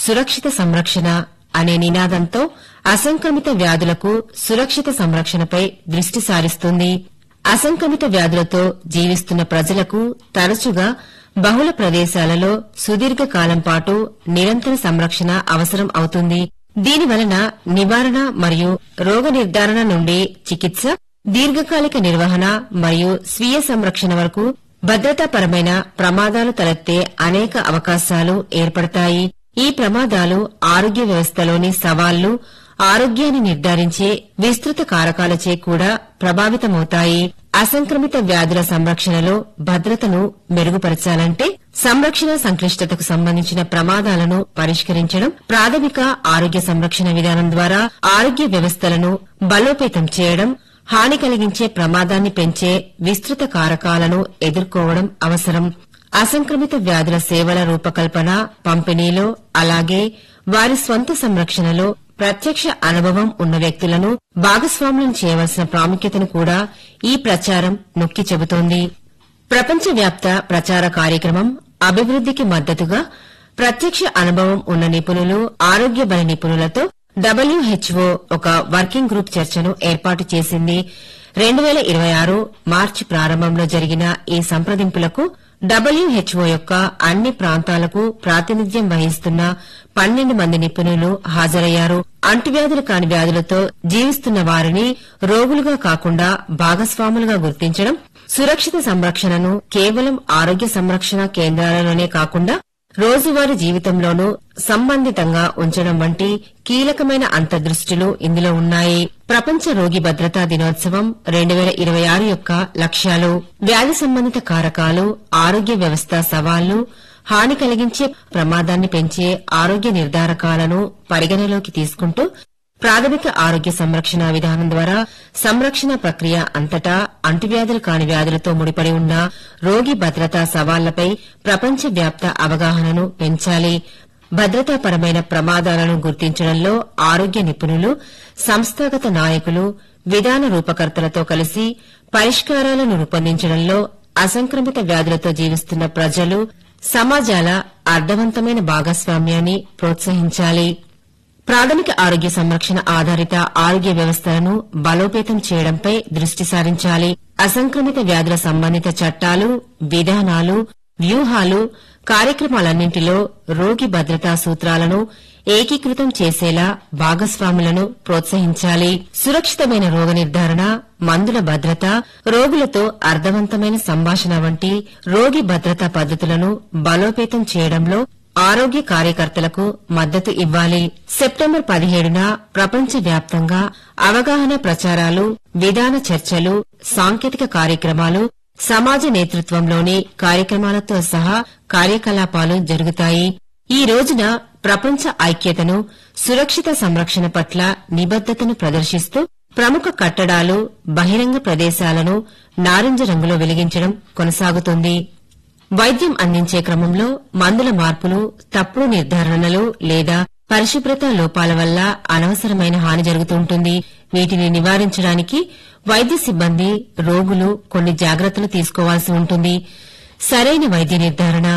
సురక్షిత సంరక్షణ అనే నినాదంతో అసంక్రమిత వ్యాధులకు సురక్షిత సంరక్షణపై దృష్టి సారిస్తుంది అసంక్రమిత వ్యాధులతో జీవిస్తున్న ప్రజలకు తరచుగా బహుళ ప్రదేశాలలో సుదీర్ఘ కాలం పాటు నిరంతర సంరక్షణ అవసరం అవుతుంది దీనివలన నివారణ మరియు రోగ నిర్ధారణ నుండి చికిత్స దీర్ఘకాలిక నిర్వహణ మరియు స్వీయ సంరక్షణ వరకు భద్రతాపరమైన ప్రమాదాలు తలెత్తే అనేక అవకాశాలు ఏర్పడతాయి ఈ ప్రమాదాలు ఆరోగ్య వ్యవస్థలోని సవాళ్లు ఆరోగ్యాన్ని నిర్ధారించే విస్తృత కారకాలచే కూడా ప్రభావితమవుతాయి అసంక్రమిత వ్యాధుల సంరక్షణలో భద్రతను మెరుగుపరచాలంటే సంరక్షణ సంక్లిష్టతకు సంబంధించిన ప్రమాదాలను పరిష్కరించడం ప్రాథమిక ఆరోగ్య సంరక్షణ విధానం ద్వారా ఆరోగ్య వ్యవస్థలను బలోపేతం చేయడం హాని కలిగించే ప్రమాదాన్ని పెంచే విస్తృత కారకాలను ఎదుర్కోవడం అవసరం అసంక్రమిత వ్యాధుల సేవల రూపకల్పన పంపిణీలో అలాగే వారి స్వంత సంరక్షణలో ప్రత్యక్ష అనుభవం ఉన్న వ్యక్తులను భాగస్వాములను చేయవలసిన ప్రాముఖ్యతను కూడా ఈ ప్రచారం నొక్కి చెబుతోంది ప్రపంచవ్యాప్త ప్రచార కార్యక్రమం అభివృద్దికి మద్దతుగా ప్రత్యక్ష అనుభవం ఉన్న నిపుణులు ఆరోగ్య బల నిపుణులతో డబ్ల్యూహెచ్ఓ ఒక వర్కింగ్ గ్రూప్ చర్చను ఏర్పాటు చేసింది రెండు వేల ఇరవై ఆరు మార్చి ప్రారంభంలో జరిగిన ఈ సంప్రదింపులకు డబ్ల్యూహెచ్ఓ యొక్క అన్ని ప్రాంతాలకు ప్రాతినిధ్యం వహిస్తున్న పన్నెండు మంది నిపుణులు హాజరయ్యారు అంటువ్యాధులు కాని వ్యాధులతో జీవిస్తున్న వారిని రోగులుగా కాకుండా భాగస్వాములుగా గుర్తించడం సురక్షిత సంరక్షణను కేవలం ఆరోగ్య సంరక్షణ కేంద్రాలలోనే కాకుండా రోజువారీ జీవితంలోనూ సంబంధితంగా ఉంచడం వంటి కీలకమైన అంతర్దృష్టులు ఇందులో ఉన్నాయి ప్రపంచ రోగి భద్రతా దినోత్సవం రెండు వేల ఇరవై ఆరు యొక్క లక్ష్యాలు వ్యాధి సంబంధిత కారకాలు ఆరోగ్య వ్యవస్థ సవాళ్లు హాని కలిగించే ప్రమాదాన్ని పెంచే ఆరోగ్య నిర్ధారకాలను పరిగణలోకి తీసుకుంటూ ప్రాథమిక ఆరోగ్య సంరక్షణ విధానం ద్వారా సంరక్షణ ప్రక్రియ అంతటా అంటువ్యాధులు కాని వ్యాధులతో ముడిపడి ఉన్న రోగి భద్రతా సవాళ్లపై ప్రపంచవ్యాప్త అవగాహనను పెంచాలి భద్రతాపరమైన ప్రమాదాలను గుర్తించడంలో ఆరోగ్య నిపుణులు సంస్థాగత నాయకులు విధాన రూపకర్తలతో కలిసి పరిష్కారాలను రూపొందించడంలో అసంక్రమిత వ్యాధులతో జీవిస్తున్న ప్రజలు సమాజాల అర్థవంతమైన భాగస్వామ్యాన్ని ప్రోత్సహించాలి ప్రాథమిక ఆరోగ్య సంరక్షణ ఆధారిత ఆరోగ్య వ్యవస్థలను బలోపేతం చేయడంపై దృష్టి సారించాలి అసంక్రమిత వ్యాధుల సంబంధిత చట్టాలు విధానాలు వ్యూహాలు కార్యక్రమాలన్నింటిలో రోగి భద్రతా సూత్రాలను ఏకీకృతం చేసేలా భాగస్వాములను ప్రోత్సహించాలి సురక్షితమైన రోగ నిర్ధారణ మందుల భద్రత రోగులతో అర్థవంతమైన సంభాషణ వంటి రోగి భద్రతా పద్దతులను బలోపేతం చేయడంలో ఆరోగ్య కార్యకర్తలకు మద్దతు ఇవ్వాలి సెప్టెంబర్ పదిహేడున ప్రపంచ వ్యాప్తంగా అవగాహన ప్రచారాలు విధాన చర్చలు సాంకేతిక కార్యక్రమాలు సమాజ నేతృత్వంలోని కార్యక్రమాలతో సహా కార్యకలాపాలు జరుగుతాయి ఈ రోజున ప్రపంచ ఐక్యతను సురక్షిత సంరక్షణ పట్ల నిబద్దతను ప్రదర్శిస్తూ ప్రముఖ కట్టడాలు బహిరంగ ప్రదేశాలను నారింజ రంగులో వెలిగించడం కొనసాగుతుంది వైద్యం అందించే క్రమంలో మందుల మార్పులు తప్పుడు నిర్ధారణలు లేదా పరిశుభ్రత లోపాల వల్ల అనవసరమైన హాని జరుగుతుంటుంది వీటిని నివారించడానికి వైద్య సిబ్బంది రోగులు కొన్ని జాగ్రత్తలు తీసుకోవాల్సి ఉంటుంది సరైన వైద్య నిర్ధారణ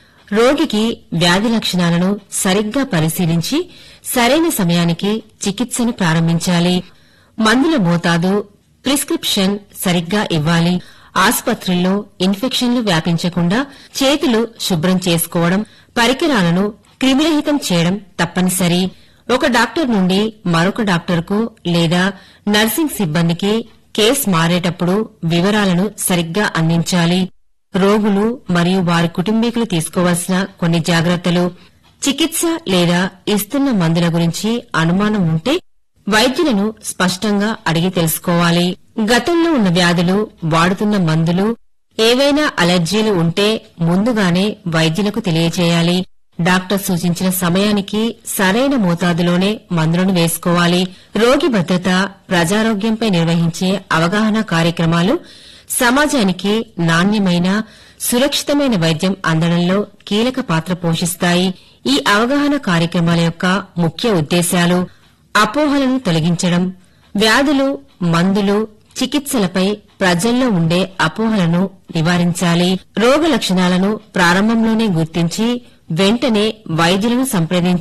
రోగికి వ్యాధి లక్షణాలను సరిగ్గా పరిశీలించి సరైన సమయానికి చికిత్సను ప్రారంభించాలి మందుల మోతాదు ప్రిస్క్రిప్షన్ సరిగ్గా ఇవ్వాలి ఆసుపత్రుల్లో ఇన్ఫెక్షన్లు వ్యాపించకుండా చేతులు శుభ్రం చేసుకోవడం పరికరాలను క్రిమిరహితం చేయడం తప్పనిసరి ఒక డాక్టర్ నుండి మరొక డాక్టర్కు లేదా నర్సింగ్ సిబ్బందికి కేస్ మారేటప్పుడు వివరాలను సరిగ్గా అందించాలి రోగులు మరియు వారి కుటుంబీకులు తీసుకోవాల్సిన కొన్ని జాగ్రత్తలు చికిత్స లేదా ఇస్తున్న మందుల గురించి అనుమానం ఉంటే వైద్యులను స్పష్టంగా అడిగి తెలుసుకోవాలి గతంలో ఉన్న వ్యాధులు వాడుతున్న మందులు ఏవైనా అలర్జీలు ఉంటే ముందుగానే వైద్యులకు తెలియచేయాలి డాక్టర్ సూచించిన సమయానికి సరైన మోతాదులోనే మందులను వేసుకోవాలి రోగి భద్రత ప్రజారోగ్యంపై నిర్వహించే అవగాహన కార్యక్రమాలు సమాజానికి నాణ్యమైన సురక్షితమైన వైద్యం అందడంలో కీలక పాత్ర పోషిస్తాయి ఈ అవగాహన కార్యక్రమాల యొక్క ముఖ్య ఉద్దేశాలు అపోహలను తొలగించడం వ్యాధులు మందులు చికిత్సలపై ప్రజల్లో ఉండే అపోహలను నివారించాలి రోగ లక్షణాలను ప్రారంభంలోనే గుర్తించి వెంటనే వైద్యులను సంప్రదించి